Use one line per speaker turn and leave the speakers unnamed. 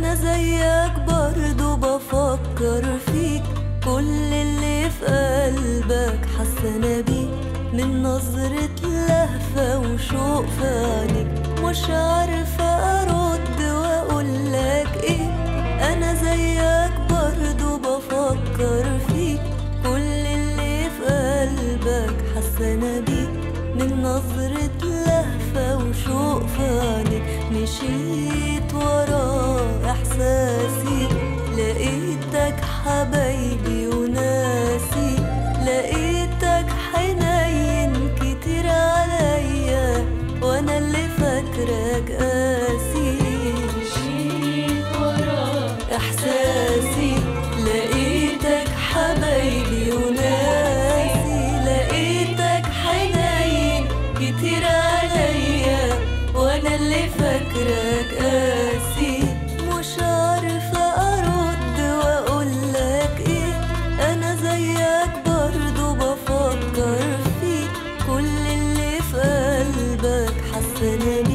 انا زيك برضو بفكر فيك كل اللي في قلبك حاسه بيه من نظرة لهفة وشوق في عينيك مش عارفة أرد وأقولك إيه أنا زيك برضو بفكر فيك كل اللي في قلبك حاسة بيه من نظرة لهفة وشوق في عينيك مشيت ورا إحساسي لقيتك حبايبي وناسي لقيتك حنين كتير عليا وانا اللي فاكرك قاسي
مشيت ورا
احساسي لقيتك حبايبي وناسي لقيتك حنين كتير عليا وانا اللي فاكرك قاسي مش عارفة ارد واقولك ايه انا زيك برضو بفكر فيك كل اللي في قلبك حاسة